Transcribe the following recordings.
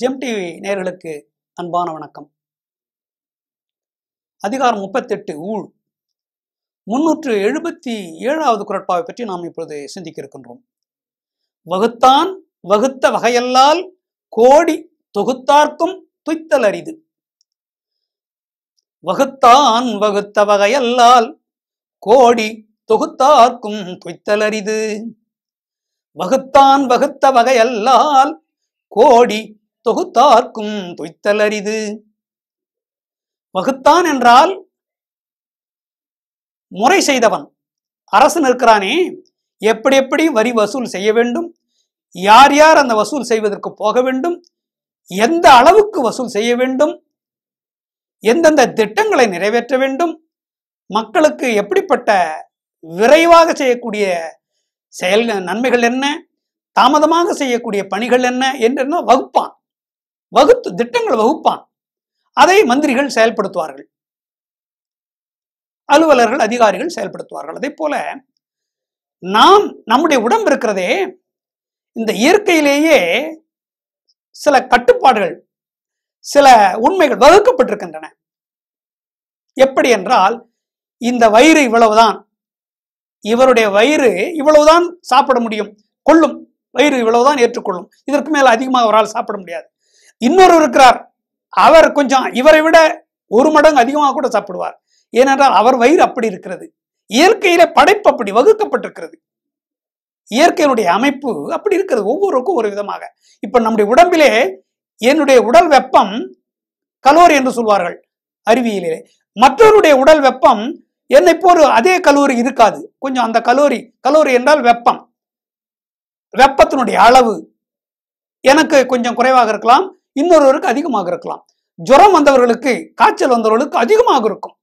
GeM TV நேயர்களுக்கு அன்பான வணக்கம் அதிகாரம் முப்பத்தெட்டு ஊழ் முன்னூற்று எழுபத்தி ஏழாவது குரட்பாவை பற்றி நாம் இப்பொழுது சிந்திக்க இருக்கின்றோம் வகுத்தான் வகுத்த வகையல்லால் கோடி தொகுத்தார்க்கும் துய்த்தல் அரிது வகுத்தான் வகுத்த வகையல்லால் கோடி தொகுத்தார்க்கும் துய்த்தல் அரிது வகுத்தான் வகுத்த வகையல்லால் கோடி தொகுத்தார்க்கும் துய்த்தல் அரிது வகுத்தான் என்றால் முறை செய்தவன் அரசன் இருக்கிறானே எப்படி எப்படி வரி வசூல் செய்ய வேண்டும் யார் யார் அந்த வசூல் செய்வதற்கு போக வேண்டும் எந்த அளவுக்கு வசூல் செய்ய வேண்டும் எந்தெந்த திட்டங்களை நிறைவேற்ற வேண்டும் மக்களுக்கு எப்படிப்பட்ட விரைவாக செய்யக்கூடிய செயல் நன்மைகள் என்ன தாமதமாக செய்யக்கூடிய பணிகள் என்ன என்றெல்லாம் வகுப்பான் வகுத்து திட்டங்கள் வகுப்பான் அதை மந்திரிகள் செயல்படுத்துவார்கள் அலுவலர்கள் அதிகாரிகள் செயல்படுத்துவார்கள் அதே போல நாம் நம்முடைய உடம்பு இருக்கிறதே இந்த இயற்கையிலேயே சில கட்டுப்பாடுகள் சில உண்மைகள் வகுக்கப்பட்டிருக்கின்றன எப்படி என்றால் இந்த வயிறு இவ்வளவுதான் இவருடைய வயிறு இவ்வளவுதான் சாப்பிட முடியும் கொள்ளும் வயிறு இவ்வளவுதான் ஏற்றுக்கொள்ளும் இதற்கு மேல அதிகமாக அவரால் சாப்பிட முடியாது இன்னொரு இருக்கிறார் அவர் கொஞ்சம் இவரை விட ஒரு மடங்கு அதிகமாக கூட சாப்பிடுவார் ஏனென்றால் அவர் வயிறு அப்படி இருக்கிறது இயற்கையில படைப்பு அப்படி வகுக்கப்பட்டிருக்கிறது இயற்கையினுடைய அமைப்பு அப்படி இருக்கிறது ஒவ்வொருவருக்கும் ஒரு விதமாக இப்ப நம்முடைய உடம்பிலே என்னுடைய உடல் வெப்பம் கலோரி என்று சொல்வார்கள் அறிவியலிலே மற்றவருடைய உடல் வெப்பம் என்னை போல அதே கலோரி இருக்காது கொஞ்சம் அந்த கலோரி கலோரி என்றால் வெப்பம் வெப்பத்தினுடைய அளவு எனக்கு கொஞ்சம் குறைவாக இருக்கலாம் இன்னொருவருக்கு அதிகமாக இருக்கலாம் ஜுரம் வந்தவர்களுக்கு காய்ச்சல் வந்தவர்களுக்கு அதிகமாக இருக்கும்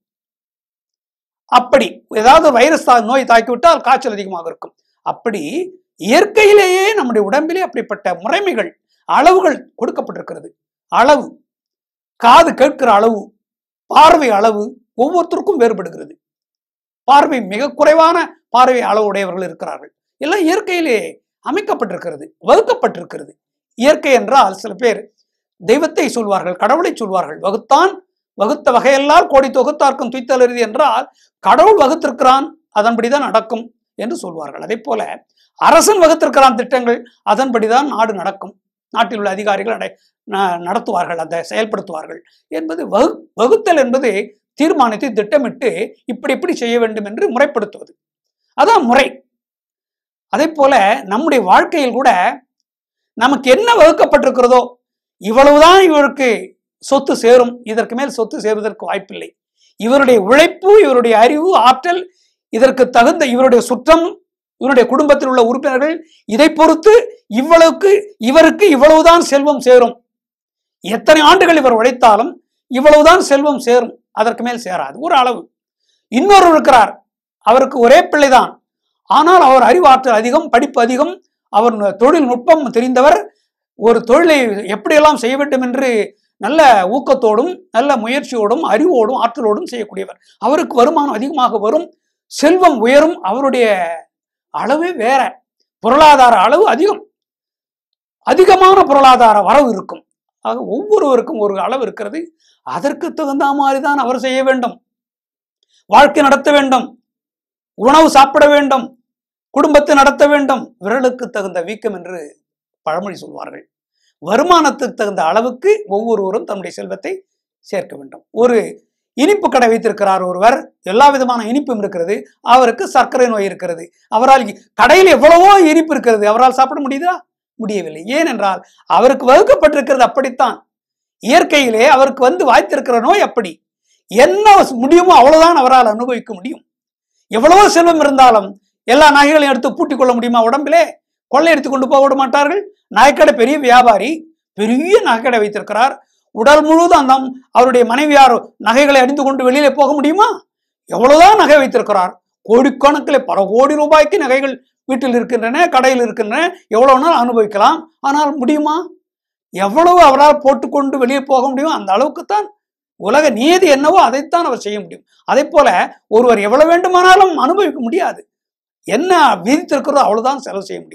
அப்படி ஏதாவது வைரஸ் தா- நோய் தாக்கிவிட்டால் காய்ச்சல் அதிகமாக இருக்கும் அப்படி இயற்கையிலேயே நம்முடைய உடம்பிலே அப்படிப்பட்ட முறைமைகள் அளவுகள் கொடுக்கப்பட்டிருக்கிறது அளவு காது கேட்கிற அளவு பார்வை அளவு ஒவ்வொருத்தருக்கும் வேறுபடுகிறது பார்வை மிக குறைவான பார்வை அளவு உடையவர்கள் இருக்கிறார்கள் எல்லாம் இயற்கையிலே அமைக்கப்பட்டிருக்கிறது வகுக்கப்பட்டிருக்கிறது இயற்கை என்றால் சில பேர் தெய்வத்தை சொல்வார்கள் கடவுளை சொல்வார்கள் வகுத்தான் வகுத்த வகையெல்லாம் கோடி தொகுத்தார்க்கும் துய்த்தலருது என்றால் கடவுள் வகுத்திருக்கிறான் அதன்படிதான் நடக்கும் என்று சொல்வார்கள் அதே போல அரசன் வகுத்திருக்கிறான் திட்டங்கள் அதன்படிதான் நாடு நடக்கும் நாட்டில் உள்ள அதிகாரிகள் நடை- ந- நடத்துவார்கள் அதை செயல்படுத்துவார்கள் என்பது வகு வகுத்தல் என்பது தீர்மானித்து திட்டமிட்டு இப்படி இப்படி செய்ய வேண்டும் என்று முறைப்படுத்துவது அதான் முறை அதே போல நம்முடைய வாழ்க்கையில் கூட நமக்கு என்ன வகுக்கப்பட்டிருக்கிறதோ இவ்வளவுதான் இவருக்கு சொத்து சேரும் இதற்கு மேல் சொத்து சேருவதற்கு வாய்ப்பில்லை இவருடைய உழைப்பு இவருடைய அறிவு ஆற்றல் இதற்கு தகுந்த இவருடைய சுற்றம் இவருடைய குடும்பத்தில் உள்ள உறுப்பினர்கள் இதை பொறுத்து இவ்வளவுக்கு இவருக்கு இவ்வளவுதான் செல்வம் சேரும் எத்தனை ஆண்டுகள் இவர் உழைத்தாலும் இவ்வளவுதான் செல்வம் சேரும் அதற்கு மேல் சேராது ஒரு அளவு இன்னொரு இருக்கிறார் அவருக்கு ஒரே பிள்ளைதான் ஆனால் அவர் அறிவாற்றல் அதிகம் படிப்பு அதிகம் அவர் தொழில்நுட்பம் தெரிந்தவர் ஒரு தொழிலை எப்படியெல்லாம் செய்ய வேண்டும் என்று நல்ல ஊக்கத்தோடும் நல்ல முயற்சியோடும் அறிவோடும் ஆற்றலோடும் செய்யக்கூடியவர் அவருக்கு வருமானம் அதிகமாக வரும் செல்வம் உயரும் அவருடைய அளவே வேற பொருளாதார அளவு அதிகம் அதிகமான பொருளாதார வரவு இருக்கும் ஆக ஒவ்வொருவருக்கும் ஒரு அளவு இருக்கிறது அதற்கு தகுந்த மாதிரி தான் அவர் செய்ய வேண்டும் வாழ்க்கை நடத்த வேண்டும் உணவு சாப்பிட வேண்டும் குடும்பத்தை நடத்த வேண்டும் விரலுக்கு தகுந்த வீக்கம் என்று பழமொழி சொல்வார்கள் வருமானத்துக்கு தகுந்த அளவுக்கு ஒவ்வொருவரும் தன்னுடைய செல்வத்தை சேர்க்க வேண்டும் ஒரு இனிப்பு கடை வைத்திருக்கிறார் ஒருவர் எல்லா விதமான இனிப்பும் இருக்கிறது அவருக்கு சர்க்கரை நோய் இருக்கிறது அவரால் கடையில் எவ்வளவோ இனிப்பு இருக்கிறது அவரால் சாப்பிட முடியுதா முடியவில்லை ஏனென்றால் அவருக்கு வகுக்கப்பட்டிருக்கிறது அப்படித்தான் இயற்கையிலே அவருக்கு வந்து வாய்த்திருக்கிற நோய் அப்படி என்ன முடியுமோ அவ்வளவுதான் அவரால் அனுபவிக்க முடியும் எவ்வளவோ செல்வம் இருந்தாலும் எல்லா நகைகளையும் எடுத்து பூட்டிக் கொள்ள முடியுமா உடம்பிலே கொள்ளையடித்து கொண்டு போக விட மாட்டார்கள் நகைக்கடை பெரிய வியாபாரி பெரிய நகைக்கடை வைத்திருக்கிறார் உடல் முழுவதும் அந்த அவருடைய மனைவியார் நகைகளை அணிந்து கொண்டு வெளியில போக முடியுமா எவ்வளவுதான் நகை வைத்திருக்கிறார் கோடிக்கணக்கில் பல கோடி ரூபாய்க்கு நகைகள் வீட்டில் இருக்கின்றன கடையில் இருக்கின்றன எவ்வளவு நாள் அனுபவிக்கலாம் ஆனால் முடியுமா எவ்வளவு அவரால் போட்டுக்கொண்டு வெளியே போக முடியும் அந்த அளவுக்குத்தான் உலக நீதி என்னவோ அதைத்தான் அவர் செய்ய முடியும் அதே போல ஒருவர் எவ்வளவு வேண்டுமானாலும் அனுபவிக்க முடியாது என்ன விதித்திருக்கிறதோ அவ்வளவுதான் செலவு செய்ய முடியும்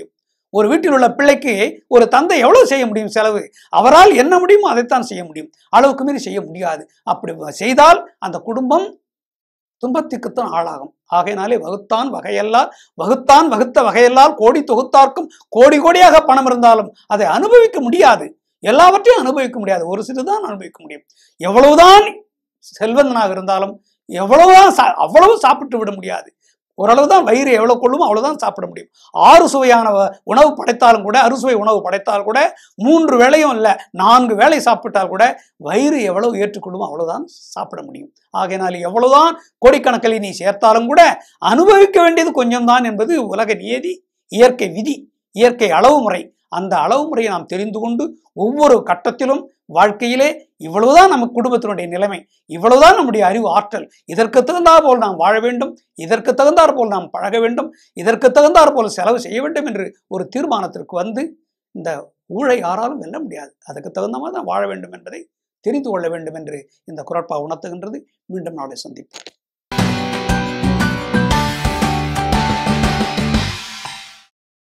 ஒரு வீட்டில் உள்ள பிள்ளைக்கு ஒரு தந்தை எவ்வளவு செய்ய முடியும் செலவு அவரால் என்ன முடியுமோ அதைத்தான் செய்ய முடியும் அளவுக்கு மீறி செய்ய முடியாது அப்படி செய்தால் அந்த குடும்பம் துன்பத்துக்குத்தான் ஆளாகும் ஆகையினாலே வகுத்தான் வகையெல்லாம் வகுத்தான் வகுத்த வகையெல்லாம் கோடி தொகுத்தார்க்கும் கோடி கோடியாக பணம் இருந்தாலும் அதை அனுபவிக்க முடியாது எல்லாவற்றையும் அனுபவிக்க முடியாது ஒரு சிறுதான் அனுபவிக்க முடியும் எவ்வளவுதான் செல்வந்தனாக இருந்தாலும் எவ்வளவுதான் சா- அவ்வளவு சாப்பிட்டு விட முடியாது ஓரளவு தான் வயிறு எவ்வளவு கொள்ளுமோ அவ்வளவுதான் சாப்பிட முடியும் ஆறு சுவையான வ- உணவு படைத்தாலும் கூட அறுசுவை உணவு படைத்தால் கூட மூன்று வேளையும் இல்லை நான்கு வேளை சாப்பிட்டால் கூட வயிறு எவ்வளவு ஏற்றுக்கொள்ளுமோ அவ்வளவுதான் சாப்பிட முடியும் ஆகையினால் எவ்வளவுதான் கோடிக்கணக்கில் நீ சேர்த்தாலும் கூட அனுபவிக்க வேண்டியது கொஞ்சம்தான் என்பது உலக நியதி இயற்கை விதி இயற்கை அளவு முறை அந்த அளவு முறையை நாம் தெரிந்து கொண்டு ஒவ்வொரு கட்டத்திலும் வாழ்க்கையிலே இவ்வளவுதான் நம்ம குடும்பத்தினுடைய நிலைமை இவ்வளவுதான் நம்முடைய அறிவு ஆற்றல் இதற்கு தகுந்தாற் போல் நாம் வாழ வேண்டும் இதற்கு தகுந்தாற் போல் நாம் பழக வேண்டும் இதற்கு தகுந்தாற் போல் செலவு செய்ய வேண்டும் என்று ஒரு தீர்மானத்திற்கு வந்து இந்த ஊழை யாராலும் வெல்ல முடியாது அதுக்கு தகுந்த மாதிரி தான் வாழ வேண்டும் என்பதை தெரிந்து கொள்ள வேண்டும் என்று இந்த குரட்பா உணர்த்துகின்றது மீண்டும் நாளை சந்திப்போம்